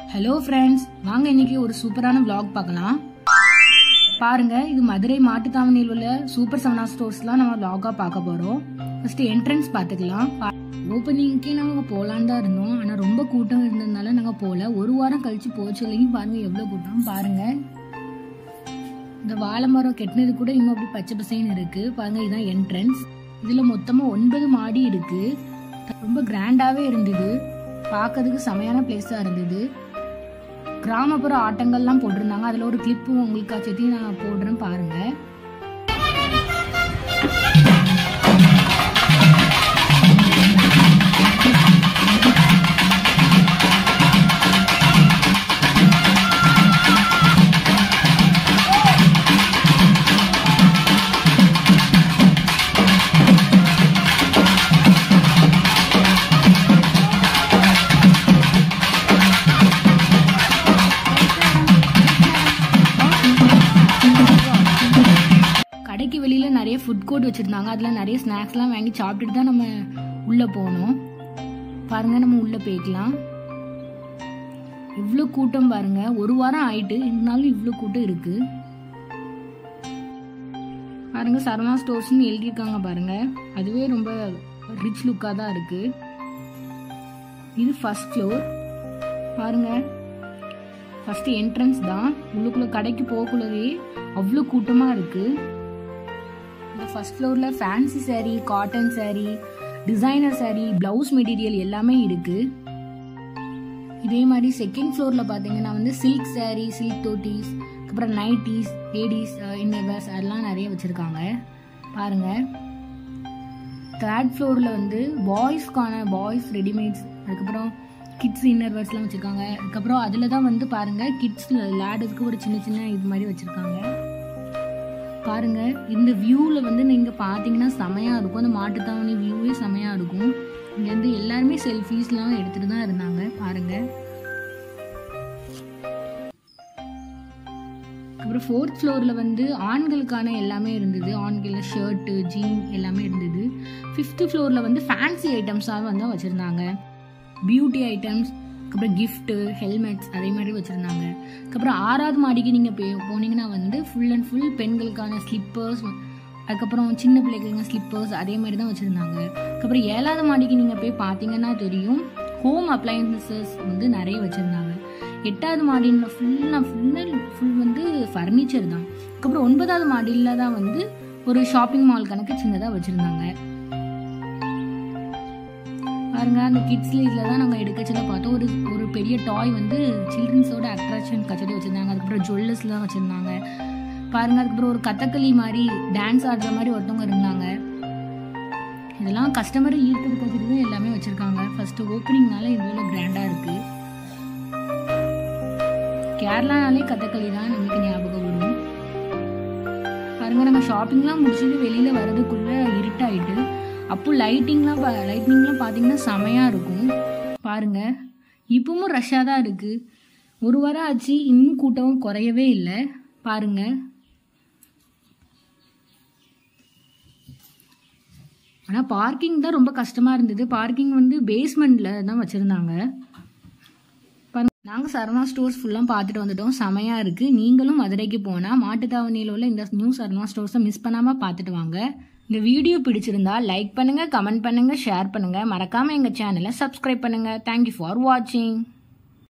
hello friends வாங்க இன்னைக்கு ஒரு சூப்பரான vlog பார்க்கலாம் பாருங்க இது மதுரை மாட்டுத்தாவணியில் உள்ள சூப்பர் சவனா ஸ்டோர்ஸ்லாம் நம்ம vlog-ஆ பார்க்க போறோம் ஃபர்ஸ்ட் என்ட்ரன்ஸ் பார்த்துக்கலாம் ஓப்பனிங்க்கே நாங்க போலான்னு தான் இருந்தோம் ஆனா ரொம்ப கூட்டம் இருந்ததுனால நாங்க போகல ஒரு வாரம் கழிச்சு போச்சு இல்லைங்க பாருங்க எவ்வளவு கூட்டம் பாருங்க இந்த வாழை மரம் கெட்டினது கூட இன்னும் அப்படி பச்சை பசைன்னு இருக்கு பாருங்க இதுதான் என்ட்ரன்ஸ் இதுல மொத்தமா ஒன்பது மாடி இருக்கு ரொம்ப கிராண்டாவே இருந்தது பார்க்கறதுக்கு செமையான பிளேஸா இருந்தது கிராமப்புற ஆட்டங்கள்லாம் போட்டிருந்தாங்க அதுல ஒரு கிளிப்பு உங்களுக்கு நான் போடுறேன் பாருங்க கடைக்கு வெளியில நிறைய ஃபுட் கோர்ட் வச்சிருந்தாங்க அதுல நிறைய ஸ்நாக்ஸ்லாம் வாங்கி சாப்பிட்டுட்டு தான் நம்ம உள்ள போனோம் பாருங்க நம்ம உள்ள போய்க்கலாம் இவ்வளோ கூட்டம் பாருங்க ஒரு வாரம் ஆயிட்டு இருந்தாலும் இவ்வளோ கூட்டம் இருக்கு பாருங்க சரவணா ஸ்டோர்ஸ்னு எழுதியிருக்காங்க பாருங்க அதுவே ரொம்ப ரிச் லுக்காக தான் இருக்கு இது ஃபர்ஸ்ட் ஃப்ளோர் பாருங்க ஃபர்ஸ்ட் என்ட்ரன்ஸ் தான் உள்ளுக்குள்ள கடைக்கு போகக்குள்ளவே அவ்வளோ கூட்டமாக இருக்கு இந்த ஃபர்ஸ்ட் ஃப்ளோரில் fancy saree cotton saree designer saree blouse material எல்லாமே இருக்கு இதே மாதிரி செகண்ட் ஃப்ளோரில் பார்த்தீங்கன்னா வந்து சில்க் saree சில்க் தோட்டிஸ் அப்புறம் நைட்டிஸ் லேடிஸ் இன்னர்வேர்ஸ் அதெல்லாம் நிறைய வச்சுருக்காங்க பாருங்க தேர்ட் ஃப்ளோரில் வந்து பாய்ஸ்க்கான பாய்ஸ் ரெடிமேட்ஸ் அதுக்கப்புறம் கிட்ஸ் இன்னர்வேர்ஸ்லாம் வச்சுருக்காங்க அதுக்கப்புறம் அதில் தான் வந்து பாருங்க கிட்ஸ் லேடர்ஸ்க்கு ஒரு சின்ன சின்ன இது மாதிரி வச்சுருக்காங்க பாருங்க இந்த வியூவில் வந்து நீங்கள் பார்த்தீங்கன்னா செமையாக இருக்கும் அந்த மாட்டுத்தாவணி வியூவே செமையாக இருக்கும் இங்கேருந்து எல்லாருமே செல்ஃபீஸ்லாம் எடுத்துகிட்டு தான் இருந்தாங்க பாருங்க அப்புறம் ஃபோர்த் ஃப்ளோரில் வந்து ஆண்களுக்கான எல்லாமே இருந்தது ஆண்கள் ஷர்ட்டு ஜீன் எல்லாமே இருந்தது ஃபிஃப்த்து ஃப்ளோரில் வந்து ஃபேன்சி ஐட்டம்ஸாக வந்து வச்சுருந்தாங்க பியூட்டி ஐட்டம்ஸ் அதுக்கப்புறம் கிஃப்ட்டு ஹெல்மெட்ஸ் அதே மாதிரி வச்சுருந்தாங்க அதுக்கப்புறம் ஆறாவது மாடிக்கு நீங்கள் பே போனீங்கன்னா வந்து ஃபுல் அண்ட் ஃபுல் பெண்களுக்கான ஸ்லிப்பர்ஸ் அதுக்கப்புறம் சின்ன பிள்ளைகளுங்க ஸ்லிப்பர்ஸ் அதே மாதிரி தான் வச்சுருந்தாங்க அதுக்கப்புறம் ஏழாவது மாடிக்கு நீங்கள் போய் பார்த்தீங்கன்னா தெரியும் ஹோம் அப்ளையன்சஸ் வந்து நிறைய வச்சுருந்தாங்க எட்டாவது மாடியில் ஃபுல்லாக ஃபுல்லாக ஃபுல் வந்து ஃபர்னிச்சர் தான் அதுக்கப்புறம் ஒன்பதாவது மாடியில் தான் வந்து ஒரு ஷாப்பிங் மால் கணக்கு சின்னதாக வச்சுருந்தாங்க பாருங்க அந்த கிட்ஸ்ல இதில் தான் நாங்கள் எடுக்கச்சில பார்த்தோம் ஒரு ஒரு பெரிய டாய் வந்து சில்ட்ரன்ஸோட அட்ராக்ஷன் கச்சடி வச்சுருந்தாங்க அதுக்கப்புறம் ஜுவல்லர்ஸ்லாம் வச்சுருந்தாங்க பாருங்க அதுக்கப்புறம் ஒரு கதகளி மாதிரி டான்ஸ் ஆடுற மாதிரி ஒருத்தவங்க இருந்தாங்க இதெல்லாம் கஸ்டமர் ஈர்க்கிறது கச்சடி தான் எல்லாமே வச்சுருக்காங்க ஃபர்ஸ்ட் ஓப்பனிங்னால இவ்வளோ கிராண்டாக இருக்குது கேரளானாலே கதகளி தான் நமக்கு ஞாபகம் வரும் பாருங்க நம்ம ஷாப்பிங்லாம் முடிச்சுட்டு வெளியில வர்றதுக்குள்ள இருட்டாயிட்டு அப்போ லைட்டிங்லாம் லைட்டிங்லாம் பார்த்தீங்கன்னா செமையாக இருக்கும் பாருங்க இப்பவும் ரஷ்ஷாக தான் இருக்கு ஒரு வாரம் ஆச்சு இன்னும் கூட்டம் குறையவே இல்லை பாருங்க ஆனால் பார்க்கிங் தான் ரொம்ப கஷ்டமாக இருந்தது பார்க்கிங் வந்து பேஸ்மெண்ட்டில் தான் வச்சுருந்தாங்க நாங்கள் சரவணா ஸ்டோர்ஸ் ஃபுல்லாக பார்த்துட்டு வந்துட்டோம் செமையாக இருக்குது நீங்களும் மதுரைக்கு போனால் மாட்டுத்தாவணியில் உள்ள இந்த நியூ சரவணா ஸ்டோர்ஸை மிஸ் பண்ணாமல் பார்த்துட்டு வாங்க இந்த வீடியோ பிடிச்சிருந்தா லைக் பண்ணுங்கள் கமெண்ட் பண்ணுங்கள் ஷேர் பண்ணுங்கள் மறக்காமல் எங்கள் சேனலை சப்ஸ்கிரைப் பண்ணுங்கள் தேங்க்யூ ஃபார் வாட்சிங்